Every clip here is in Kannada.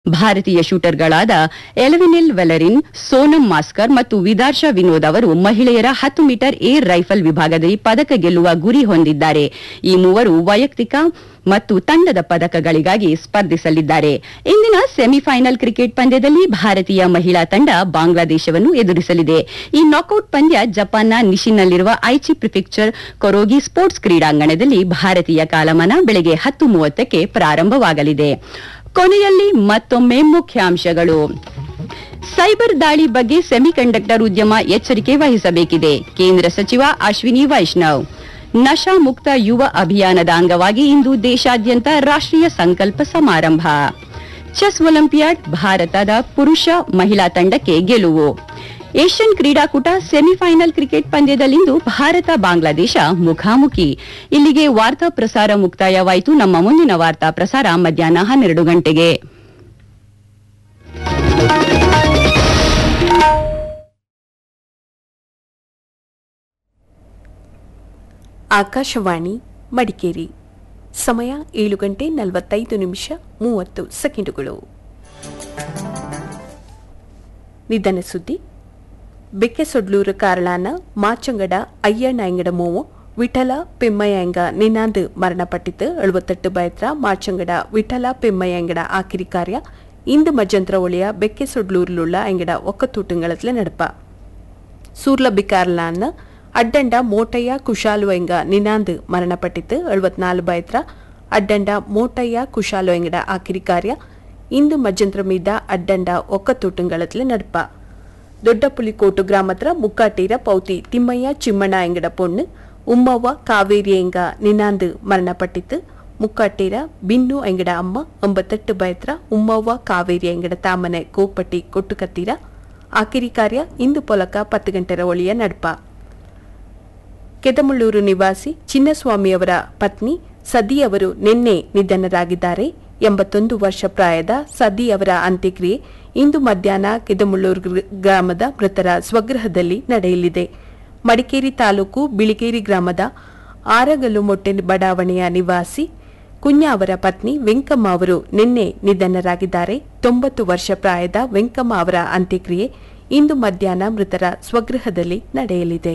ಭಾರತೀಯ ಶೂಟರ್ಗಳಾದ ಎಲೆವೆನಿಲ್ ವೆಲರಿನ್ ಸೋನಂ ಮಾಸ್ಕರ್ ಮತ್ತು ವಿದಾರ್ಶಾ ವಿನೋದ್ ಅವರು ಮಹಿಳೆಯರ ಹತ್ತು ಮೀಟರ್ ಏರ್ ರೈಫಲ್ ವಿಭಾಗದಲ್ಲಿ ಪದಕ ಗೆಲ್ಲುವ ಗುರಿ ಹೊಂದಿದ್ದಾರೆ ಈ ಮೂವರು ವೈಯಕ್ತಿಕ ಮತ್ತು ತಂಡದ ಪದಕಗಳಿಗಾಗಿ ಸ್ಪರ್ಧಿಸಲಿದ್ದಾರೆ ಇಂದಿನ ಸೆಮಿಫೈನಲ್ ಕ್ರಿಕೆಟ್ ಪಂದ್ಯದಲ್ಲಿ ಭಾರತೀಯ ಮಹಿಳಾ ತಂಡ ಬಾಂಗ್ಲಾದೇಶವನ್ನು ಎದುರಿಸಲಿದೆ ಈ ನಾಕೌಟ್ ಪಂದ್ಯ ಜಪಾನ್ನ ನಿಶಿನ್ನಲ್ಲಿರುವ ಐಚಿ ಪ್ರಿಫೆಕ್ಚರ್ ಕೊರೋಗಿ ಸ್ಪೋರ್ಟ್ಸ್ ಕ್ರೀಡಾಂಗಣದಲ್ಲಿ ಭಾರತೀಯ ಕಾಲಮಾನ ಬೆಳಗ್ಗೆ ಹತ್ತು ಮೂವತ್ತಕ್ಕೆ ಪ್ರಾರಂಭವಾಗಲಿದೆ ಕೊನೆಯಲ್ಲಿ ಮತ್ತೊಮ್ಮೆ ಮುಖ್ಯಾಂಶಗಳು ಸೈಬರ್ ದಾಳಿ ಬಗ್ಗೆ ಸೆಮಿಕಂಡಕ್ಟರ್ ಉದ್ಯಮ ಎಚ್ಚರಿಕೆ ವಹಿಸಬೇಕಿದೆ ಕೇಂದ್ರ ಸಚಿವ ಅಶ್ವಿನಿ ವೈಷ್ಣವ್ ನಶಾ ಮುಕ್ತ ಯುವ ಅಭಿಯಾನದ ಅಂಗವಾಗಿ ಇಂದು ದೇಶಾದ್ಯಂತ ರಾಷ್ಟ್ರೀಯ ಸಂಕಲ್ಪ ಸಮಾರಂಭ ಚೆಸ್ ಒಲಿಂಪಿಯಾಡ್ ಭಾರತದ ಪುರುಷ ಮಹಿಳಾ ತಂಡಕ್ಕೆ ಗೆಲುವು ಏಷ್ಯನ್ ಕ್ರೀಡಾಕೂಟ ಸೆಮಿಫೈನಲ್ ಕ್ರಿಕೆಟ್ ಪಂದ್ಯದಲ್ಲಿಂದು ಭಾರತ ಬಾಂಗ್ಲಾದೇಶ ಮುಖಾಮುಖಿ ಇಲ್ಲಿಗೆ ವಾರ್ತಾ ಪ್ರಸಾರ ಮುಕ್ತಾಯವಾಯಿತು ನಮ್ಮ ಮುಂದಿನ ವಾರ್ತಾ ಪ್ರಸಾರ ಮಧ್ಯಾಹ್ನ ಹನ್ನೆರಡು ಗಂಟೆಗೆ ಆಕಾಶವಾಣಿ ಮಡಿಕೇರಿ ಸಮಯ ಏಳು ಗಂಟೆ ನಲವತ್ತೈದು ನಿಮಿಷ ಮೂವತ್ತು ಸೆಕೆಂಡುಗಳು ನಿಧನ ಸುದ್ದಿ ಬೆಕ್ಕೆಸೊಡ್ಲೂರು ಕಾರಳಾನ ಮಾಚಂಗಡ ಅಯ್ಯಣ್ಣಂಗಡ ಮೂವು ವಿಠಲ ಪೆಮ್ಮಯ್ಯಂಗ ನಿನಾಂದು ಮರಣಪಟ್ಟಿತು ಎಳುವತ್ತೆಟ್ಟು ಬಯತ್ರ ಮಾಚಂಗಡ ವಿಠಲ ಪೆಮ್ಮಯ್ಯಂಗಡ ಆಕಿರಿ ಕಾರ್ಯ ಇಂದು ಮಜ್ಜಂತ್ರ ಒಳಿಯ ಬೆಕ್ಕೆಸೊಡ್ಲೂರಿലുള്ള ಅಂಗಡ ಒಕ್ಕತೂಟಂಗಳತ್ಲೆ ನಡಪ ಸೂರ್ಲಬಿಕಾರ್ಲಾನ್ನ ಅಡ್ಡಂಡ ಮೋಟಯ್ಯ ಕುಶಾಲುವೆಂಗ ನಿನಾಂದ್ ಮರಣಪಟ್ಟಿತು ಎಳುವತ್ನಾಲು ಬಯತ್ರ ಅಡ್ಡಂಡ ಮೋಟಯ್ಯ ಕುಶಾಲುವೆಂಗಡ ಆಕಿರಿ ಕಾರ್ಯ ಇಂದು ಮಜ್ಜಂತ್ರ ಮೀದ ಅಡ್ಡಂಡ ಒಕ್ಕತೂಟಂಗಳತ್ಲೆ ನಡಪ ದೊಡ್ಡಪುಲಿಕೋಟು ಗ್ರಾಮತ್ರ ಮುಕ್ಕಾಟೀರ ಪೌತಿ ತಿಮ್ಮಯ್ಯ ಚಿಮ್ಮಣ್ಣ ಎಂಗಡ ಪೊಣ್ಣು ಉಮ್ಮವ್ವ ಕಾವೇರಿ ಎಂಗ ನಿನಾಂದ್ ಮರಣಪಟ್ಟಿತು ಮುಕ್ಕಾಟೀರ ಬಿನ್ನು ಎಂಗಡ ಅಮ್ಮ ಒಂಬತ್ತೆಟ್ಟು ಬಯತ್ರ ಉಮ್ಮವ್ವ ಕಾವೇರಿ ಎಂಗಡ ತಾಮನೆ ಕೋಪಟ್ಟಿ ಕೊಟ್ಟುಕತ್ತೀರ ಆಕಿರಿ ಕಾರ್ಯ ಇಂದು ಪೊಲಕ ಪತ್ತು ಗಂಟೆರ ಒಳಿಯ ನಡ್ಪ ಕೆದಮುಳ್ಳೂರು ನಿವಾಸಿ ಚಿನ್ನಸ್ವಾಮಿಯವರ ಪತ್ನಿ ಸದಿ ಅವರು ನಿನ್ನೆ ನಿಧನರಾಗಿದ್ದಾರೆ ಎಂಬತ್ತೊಂದು ವರ್ಷ ಪ್ರಾಯದ ಸದಿ ಅವರ ಅಂತ್ಯಕ್ರಿಯೆ ಇಂದು ಮಧ್ಯಾಹ್ನ ಕೆದಮುಳ್ಳೂರು ಗ್ರ- ಗ್ರಾಮದ ಮೃತರ ಸ್ವಗೃಹದಲ್ಲಿ ನಡೆಯಲಿದೆ ಮಡಿಕೇರಿ ತಾಲೂಕು ಬಿಳಿಗೇರಿ ಗ್ರಾಮದ ಆರಗಲ್ಲು ಮೊಟ್ಟೆ ಬಡಾವಣೆಯ ನಿವಾಸಿ ಕುഞ്ഞ ಅವರ ಪತ್ನಿ ವೆಂಕಮ್ಮ ಅವರು ನಿನ್ನೆ ನಿಧನರಾಗಿದ್ದಾರೆ ತೊಂಬತ್ತು ವರ್ಷ ಪ್ರಾಯದ ವೆಂಕಮ್ಮ ಅವರ ಅಂತ್ಯಕ್ರಿಯೆ ಇಂದು ಮಧ್ಯಾಹ್ನ ಮೃತರ ಸ್ವಗೃಹದಲ್ಲಿ ನಡೆಯಲಿದೆ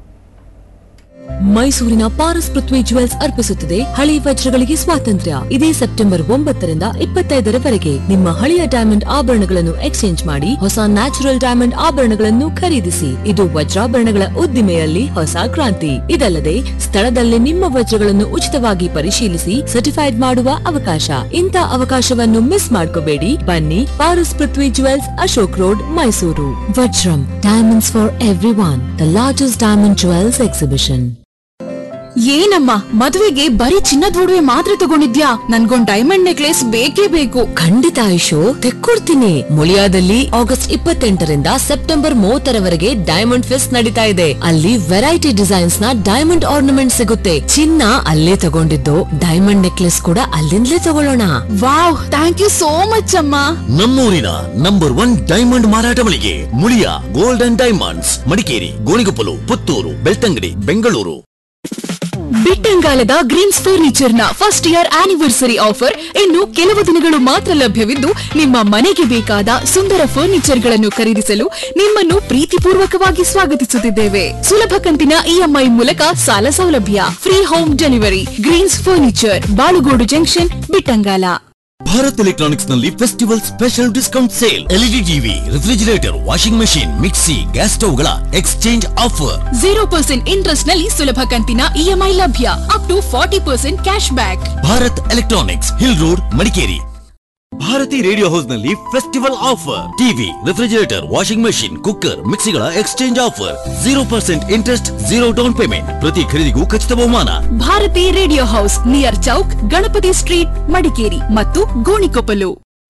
ಮೈಸೂರಿನ ಪಾರಸ್ ಪೃಥ್ವಿ ಜುವೆಲ್ಸ್ ಅರ್ಪಿಸುತ್ತದೆ ಹಳೆಯ ವಜ್ರಗಳಿಗೆ ಸ್ವಾತಂತ್ರ್ಯ ಇದೇ ಸೆಪ್ಟೆಂಬರ್ ಒಂಬತ್ತರಿಂದ ಇಪ್ಪತ್ತೈದರವರೆಗೆ ನಿಮ್ಮ ಹಳೆಯ ಡೈಮಂಡ್ ಆಭರಣಗಳನ್ನು ಎಕ್ಸ್ಚೇಂಜ್ ಮಾಡಿ ಹೊಸ ನ್ಯಾಚುರಲ್ ಡೈಮಂಡ್ ಆಭರಣಗಳನ್ನು ಖರೀದಿಸಿ ಇದು ವಜ್ರಾಭರಣಗಳ ಉದ್ದಿಮೆಯಲ್ಲಿ ಹೊಸ ಕ್ರಾಂತಿ ಇದಲ್ಲದೆ ಸ್ಥಳದಲ್ಲೇ ನಿಮ್ಮ ವಜ್ರಗಳನ್ನು ಉಚಿತವಾಗಿ ಪರಿಶೀಲಿಸಿ ಸರ್ಟಿಫೈಡ್ ಮಾಡುವ ಅವಕಾಶ ಇಂಥ ಅವಕಾಶವನ್ನು ಮಿಸ್ ಮಾಡ್ಕೋಬೇಡಿ ಬನ್ನಿ Paras Prithvi jewels Ashok road Mysuru Vajram diamonds for every one the largest diamond jewels exhibition ಏನಮ್ಮ ಮದುವೆಗೆ ಬರೀ ಚಿನ್ನದ ಒಡವೆ ಮಾತ್ರ ತಗೊಂಡಿದ್ಯಾ ನನ್ಗೊಂದ್ ಡೈಮಂಡ್ ನೆಕ್ಲೆಸ್ ಬೇಕೇ ಬೇಕು ಖಂಡಿತ ಆಯುಷು ತೆಕ್ಕೊಡ್ತೀನಿ ಮುಳಿಯಾದಲ್ಲಿ ಆಗಸ್ಟ್ ಇಪ್ಪತ್ತೆಂಟರಿಂದ ಸೆಪ್ಟೆಂಬರ್ ಮೂವತ್ತರವರೆಗೆ ಡೈಮಂಡ್ ಫೆಸ್ಟ್ ನಡೀತಾ ಇದೆ ಅಲ್ಲಿ ವೆರೈಟಿ ಡಿಸೈನ್ಸ್ ನ ಡೈಮಂಡ್ ಆರ್ನಮೆಂಟ್ ಸಿಗುತ್ತೆ ಚಿನ್ನ ಅಲ್ಲೇ ತಗೊಂಡಿದ್ದು ಡೈಮಂಡ್ ನೆಕ್ಲೆಸ್ ಕೂಡ ಅಲ್ಲಿಂದಲೇ ತಗೊಳ್ಳೋಣ wow thank you so much ಅಮ್ಮ ನಮ್ಮೂರಿನ ನಂಬರ್ ಒನ್ ಡೈಮಂಡ್ ಮಾರಾಟ ಮಳಿಗೆ Muliya gold and diamonds Madikeri Gonikoppal Puttur Belthangady Bengaluru ಬಿಟ್ಟಂಗಾಲದ ಗ್ರೀನ್ಸ್ ಫರ್ನಿಚರ್ ನ ಫಸ್ಟ್ ಇಯರ್ ಆನಿವರ್ಸರಿ ಆಫರ್ ಇನ್ನು ಕೆಲವು ದಿನಗಳು ಮಾತ್ರ ಲಭ್ಯವಿದ್ದು ನಿಮ್ಮ ಮನೆಗೆ ಬೇಕಾದ ಸುಂದರ ಫರ್ನಿಚರ್ ಗಳನ್ನು ಖರೀದಿಸಲು ನಿಮ್ಮನ್ನು ಪ್ರೀತಿಪೂರ್ವಕವಾಗಿ ಸ್ವಾಗತಿಸುತ್ತಿದ್ದೇವೆ ಸುಲಭ ಕಂತಿನ ಇಎಂಐ ಮೂಲಕ ಸಾಲ ಸೌಲಭ್ಯ free home delivery greens furniture Balugodu junction Bittangala Bharat electronics ನಲ್ಲಿ festival special discount sale LED TV refrigerator washing machine mixie gas ಸ್ಟವ್ಗಳ exchange offer zero percent interest ನಲ್ಲಿ ಸುಲಭ ಕಂತಿನ ಇಎಂಐ ಲಭ್ಯ up to forty percent cash back Bharat electronics hill road Madikeri Bharati radio house ನಲ್ಲಿ festival offer TV refrigerator washing machine cooker ಮಿಕ್ಸಿಗಳ exchange offer zero percent interest zero down payment ಪ್ರತಿ ಖರೀದಿಗೂ ಖಚಿತ ಬಹುಮಾನ Bharati radio house near Chowk Ganapati street Madikeri ಮತ್ತು ಗೋಣಿಕೊಪ್ಪಲು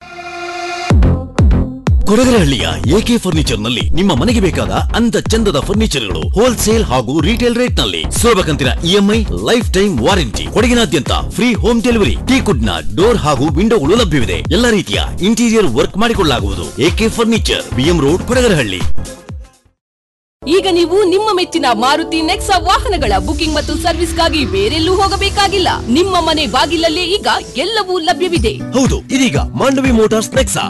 ಕೊಡಗರಹಳ್ಳಿಯ ಎಕೆ ಫರ್ನಿಚರ್ ನಲ್ಲಿ ನಿಮ್ಮ ಮನೆಗೆ ಬೇಕಾದ ಅಂದ ಚಂದದ ಫರ್ನಿಚರ್ಗಳು ಹೋಲ್ಸೇಲ್ ಹಾಗೂ ರೀಟೇಲ್ ರೇಟ್ ನಲ್ಲಿ ಸುಲಭ ಕಂತಿನ ಇಎಂಐ ಲೈಫ್ ಟೈಮ್ ವಾರಂಟಿ ಕೊಡಗಿನಾದ್ಯಂತ ಫ್ರೀ ಹೋಮ್ ಡೆಲಿವರಿ ಟೀಕುಡ್ ನ ಡೋರ್ ಹಾಗೂ ವಿಂಡೋಗಳು ಲಭ್ಯವಿದೆ ಎಲ್ಲ ರೀತಿಯ ಇಂಟೀರಿಯರ್ ವರ್ಕ್ ಮಾಡಿಕೊಳ್ಳಲಾಗುವುದು AK furniture BM road Kodagarahalli ಈಗ ನೀವು ನಿಮ್ಮ ಮೆಚ್ಚಿನ ಮಾರುತಿ ನೆಕ್ಸಾ ವಾಹನಗಳ ಬುಕಿಂಗ್ ಮತ್ತು ಸರ್ವಿಸ್ಗಾಗಿ ಬೇರೆಲ್ಲೂ ಹೋಗಬೇಕಾಗಿಲ್ಲ ನಿಮ್ಮ ಮನೆ ಬಾಗಿಲಲ್ಲೇ ಈಗ ಎಲ್ಲವೂ ಲಭ್ಯವಿದೆ ಹೌದು ಇದೀಗ ಮಾಂಡವಿ ಮೋಟಾರ್ಸ್ ನೆಕ್ಸಾ